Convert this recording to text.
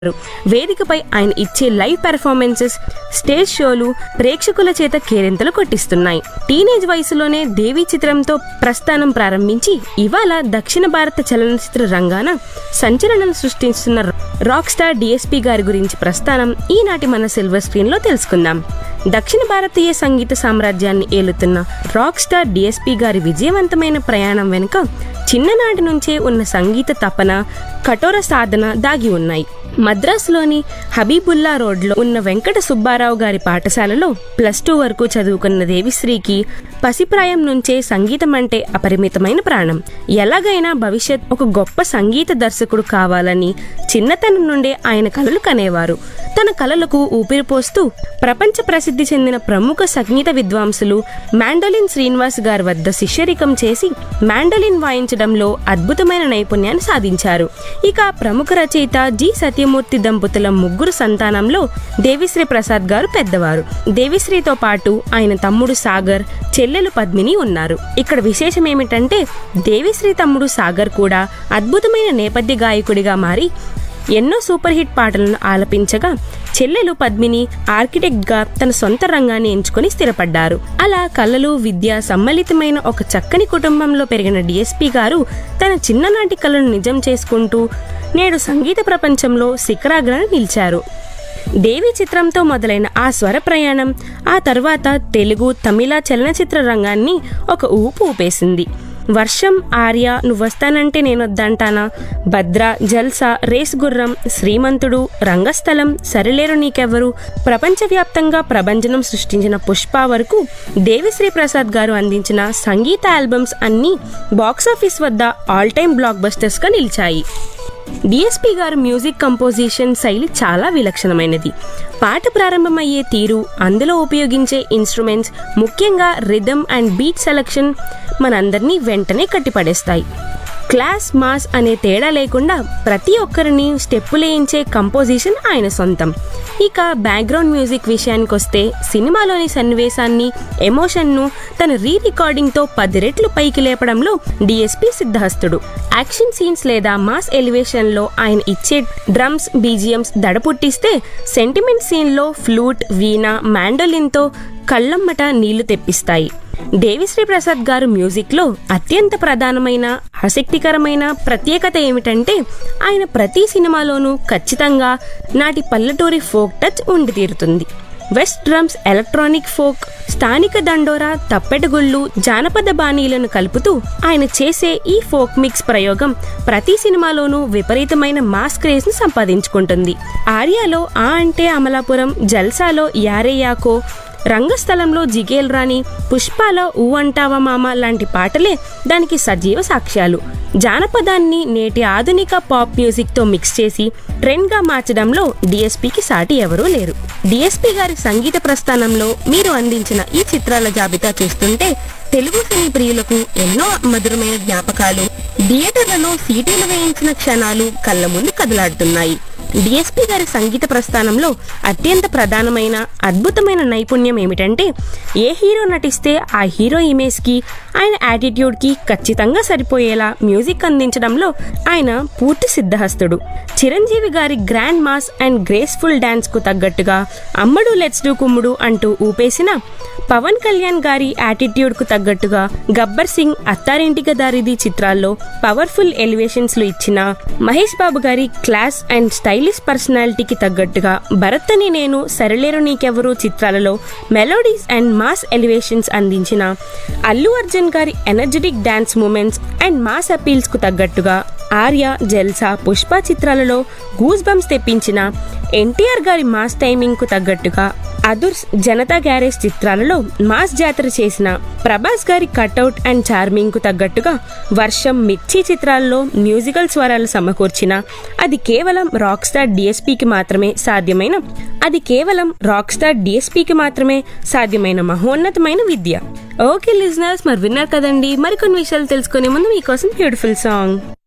వేదికపై ఆయన ఇచ్చే లైవ్ పెర్ఫార్మెన్సెస్ స్టేజ్ షోలు ప్రేక్షకుల చేత కేరింతలు కొట్టిస్తున్నాయి టీనేజ్ వయసులోనే దేవి చిత్రంతో ప్రస్థానం ప్రారంభించి ఇవాళ దక్షిణ భారత చలనచిత్ర రంగాన సంచలనం సృష్టిస్తున్న రాక్ స్టార్ డిఎస్పి గారి గురించి ప్రస్థానం ఈనాటి మన సిల్వర్ స్క్రీన్ లో తెలుసుకుందాం దక్షిణ భారతీయ సంగీత సామ్రాజ్యాన్ని ఏలుతున్న రాక్ స్టార్ డిఎస్పి గారి విజయవంతమైన ప్రయాణం వెనుక చిన్ననాటి నుంచే ఉన్న సంగీత తపన కఠోర సాధన దాగి ఉన్నాయి మద్రాసులోని హబీబుల్లా రోడ్లో ఉన్న వెంకట సుబ్బారావు గారి పాఠశాలలో ప్లస్ టూ వరకు చదువుకున్న దేవిశ్రీకి పసిప్రాయం నుంచే సంగీతం అంటే అపరిమితమైన ప్రాణం ఎలాగైనా భవిష్యత్ ఒక గొప్ప సంగీత దర్శకుడు కావాలని చిన్నతనం నుండే ఆయన కలలు కనేవారు తన కలలకు ఊపిరి పోస్తూ ప్రపంచ ప్రసిద్ధి చెందిన ప్రముఖ సంగీత విద్వాంసులు మాండోలిన్ శ్రీనివాస్ గారి వద్ద శిష్యరికం చేసి మాండోలిన్ వాయించడంలో అద్భుతమైన నైపుణ్యాన్ని సాధించారు ఇక ప్రముఖ రచయిత జి సత్యమూర్తి దంపతుల ముగ్గురు సంతానంలో దేవిశ్రీ ప్రసాద్ గారు పెద్దవారు దేవిశ్రీతో పాటు ఆయన తమ్ముడు సాగర్ చెల్లెలు పద్మిని ఉన్నారు ఇక్కడ విశేషం ఏమిటంటే దేవిశ్రీ తమ్ముడు సాగర్ కూడా అద్భుతమైన నేపథ్య గాయకుడిగా మారి ఎన్నో సూపర్ హిట్ పాటలను ఆలపించగా చెల్లెలు పద్మిని ఆర్కిటెక్ట్ గా తన సొంత రంగాన్ని ఎంచుకొని స్థిరపడ్డారు అలా కళలు విద్య సమ్మలితమైన ఒక చక్కని కుటుంబంలో పెరిగిన డిఎస్పి గారు తన చిన్ననాటి కళను నిజం చేసుకుంటూ నేడు సంగీత ప్రపంచంలో శిఖరాగ్రహణ నిలిచారు దేవి చిత్రంతో మొదలైన ఆ స్వర ప్రయాణం ఆ తర్వాత తెలుగు తమిళ చలనచిత్ర రంగాన్ని ఒక ఊపు ఊపేసింది వర్షం ఆర్య నువ్వొస్తానంటే నేనొద్దంటానా భద్ర జల్సా రేస్ గుర్రం శ్రీమంతుడు రంగస్థలం సరిలేరు నీకెవ్వరు ప్రపంచవ్యాప్తంగా ప్రభంజనం సృష్టించిన పుష్ప వరకు దేవిశ్రీ ప్రసాద్ గారు అందించిన సంగీత ఆల్బమ్స్ అన్నీ బాక్సాఫీస్ వద్ద ఆల్ టైమ్ బ్లాక్ బస్టర్స్గా నిలిచాయి డిఎస్పి గారు మ్యూజిక్ కంపోజిషన్ శైలి చాలా విలక్షణమైనది పాట ప్రారంభమయ్యే తీరు అందులో ఉపయోగించే ఇన్స్ట్రుమెంట్స్ ముఖ్యంగా రిథమ్ అండ్ బీట్ సెలెక్షన్ మనందరినీ వెంటనే కట్టిపడేస్తాయి క్లాస్ మాస్ అనే తేడా లేకుండా ప్రతి ఒక్కరిని స్టెప్పులేయించే కంపోజిషన్ ఆయన సొంతం ఇక బ్యాక్గ్రౌండ్ మ్యూజిక్ విషయానికి వస్తే సినిమాలోని సన్నివేశాన్ని ఎమోషన్ను తన రీ రికార్డింగ్తో పది రెట్లు పైకి లేపడంలో డిఎస్పి సిద్ధహస్తుడు యాక్షన్ సీన్స్ లేదా మాస్ ఎలివేషన్లో ఆయన ఇచ్చే డ్రమ్స్ బీజిఎమ్స్ దడ పుట్టిస్తే సెంటిమెంట్ సీన్లో ఫ్లూట్ వీణ మ్యాండోలిన్తో కళ్ళమ్మట నీళ్లు తెప్పిస్తాయి దేవిశ్రీ ప్రసాద్ గారు మ్యూజిక్లో అత్యంత ప్రధానమైన ఆసక్తికరమైన ప్రత్యేకత ఏమిటంటే ఆయన ప్రతి సినిమాలోనూ ఖచ్చితంగా నాటి పల్లెటూరి ఫోక్ టచ్ ఉండి తీరుతుంది వెస్ట్ డ్రమ్స్ ఎలక్ట్రానిక్ ఫోక్ స్థానిక దండోరా తప్పెటగుళ్ళు జానపద బాణీలను కలుపుతూ ఆయన చేసే ఈ ఫోక్ మిక్స్ ప్రయోగం ప్రతి సినిమాలోనూ విపరీతమైన మాస్ క్రేజ్ ను సంపాదించుకుంటుంది ఆర్యాలో ఆ అంటే అమలాపురం జల్సాలో యారేయాకో రంగస్థలంలో జిగేల్ రాణి పుష్పాలో ఊ అంటావా మామ లాంటి పాటలే దానికి సజీవ సాక్ష్యాలు జానపదాన్ని నేటి ఆధునిక పాప్ మ్యూజిక్ తో మిక్స్ చేసి ట్రెండ్ గా మార్చడంలో డిఎస్పికి సాటి ఎవరూ లేరు డిఎస్పి గారి సంగీత ప్రస్థానంలో మీరు అందించిన ఈ చిత్రాల జాబితా చూస్తుంటే తెలుగు సినీ ప్రియులకు ఎన్నో మధురమైన జ్ఞాపకాలు థియేటర్లలో సీటీలు వేయించిన క్షణాలు కళ్ళ ముందు కదలాడుతున్నాయి డిఎస్పి గారి సంగీత ప్రస్థానంలో అత్యంత ప్రధానమైన అద్భుతమైన నైపుణ్యం ఏమిటంటే ఏ హీరో నటిస్తే ఆ హీరో ఇమేజ్ కి ఆయన యాటిట్యూడ్ కి ఖచ్చితంగా సరిపోయేలా మ్యూజిక్ అందించడంలో ఆయన పూర్తి సిద్ధహస్తుడు చిరంజీవి గారి grand mass and graceful dance కు తగ్గట్టుగా అమ్మడు లెట్స్ డూ కుమ్ముడు అంటూ ఊపేసిన పవన్ కళ్యాణ్ గారి యాటిట్యూడ్ కు తగ్గట్టుగా గబ్బర్ సింగ్ అత్తారింటికి దారిది చిత్రాల్లో పవర్ఫుల్ ఎలివేషన్స్ లు ఇచ్చిన మహేష్ బాబు గారి క్లాస్ అండ్ స్టైలిష్ పర్సనాలిటీకి తగ్గట్టుగా భరత్ అని నేను సరిలేరు నీకెవరు చిత్రాలలో మెలోడీస్ అండ్ మాస్ ఎలివేషన్స్ అందించిన అల్లు అర్జున్ గారి energetic dance moments and mass appeals కు తగ్గట్టుగా ఆర్య జల్సా పుష్ప చిత్రాలలో గూస్ బంప్స్ తెప్పించిన ఎన్టీఆర్ గారి మాస్ టైమింగ్ కు తగ్గట్టుగా అదుర్స్ జనతా గ్యారేజ్ చిత్రాలలో మాస్ జాతర చేసిన ప్రభాస్ గారి కట్అవుట్ అండ్ చార్మింగ్ కు తగ్గట్టుగా వర్షం మిర్చి చిత్రాల్లో మ్యూజికల్ స్వరాలు సమకూర్చిన అది కేవలం రాక్ స్టార్ డిఎస్పీకి మాత్రమే సాధ్యమైన అది కేవలం రాక్ స్టార్ డిఎస్పీకి మాత్రమే సాధ్యమైన మహోన్నతమైన విద్య ఓకే లిజనర్స్ మరి విన్నారు కదండి మరికొన్ని విషయాలు తెలుసుకునే ముందు మీకోసం బ్యూటిఫుల్ సాంగ్